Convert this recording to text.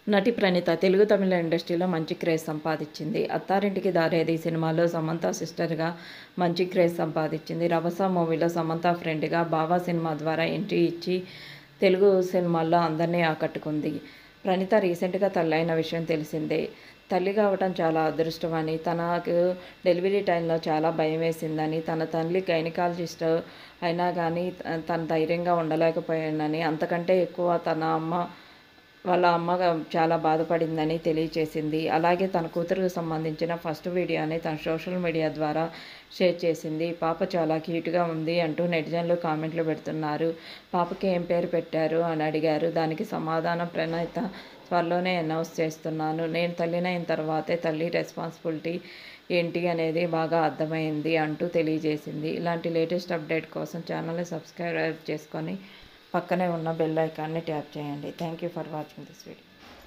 నటి ప్రణీత తెలుగు తమిళ ఇండస్ట్రీలో మంచి క్రేజ్ సంపాదించింది అత్తారింటికి దారేది సినిమాలో సమంత సిస్టర్గా మంచి క్రేజ్ సంపాదించింది రభస మూవీలో సమంత ఫ్రెండ్గా బావా సినిమా ద్వారా ఎంట్రీ ఇచ్చి తెలుగు సినిమాల్లో అందరినీ ఆకట్టుకుంది ప్రణీత రీసెంట్గా తల్లైన విషయం తెలిసిందే తల్లి కావటం చాలా అదృష్టమని తనకు డెలివరీ టైంలో చాలా భయం వేసిందని తన తల్లి గైనకాలజిస్ట్ అయినా కానీ తన ధైర్యంగా ఉండలేకపోయానని అంతకంటే ఎక్కువ తన అమ్మ వాళ్ళ అమ్మ చాలా బాధపడిందని తెలియచేసింది అలాగే తన కూతురుకు సంబంధించిన ఫస్ట్ వీడియోని తన సోషల్ మీడియా ద్వారా షేర్ చేసింది పాప చాలా క్యూట్గా ఉంది అంటూ నెటిజన్లు కామెంట్లు పెడుతున్నారు పాపకి ఏం పేరు పెట్టారు అని అడిగారు దానికి సమాధానం ప్రణీత త్వరలోనే అనౌన్స్ చేస్తున్నాను నేను తల్లినైన తర్వాతే తల్లి రెస్పాన్సిబిలిటీ ఏంటి అనేది బాగా అర్థమైంది అంటూ తెలియజేసింది ఇలాంటి లేటెస్ట్ అప్డేట్ కోసం ఛానల్ని సబ్స్క్రైబ్ చేసుకొని పక్కనే ఉన్న బెల్ ఐకాన్ని ట్యాప్ చేయండి thank you for watching this video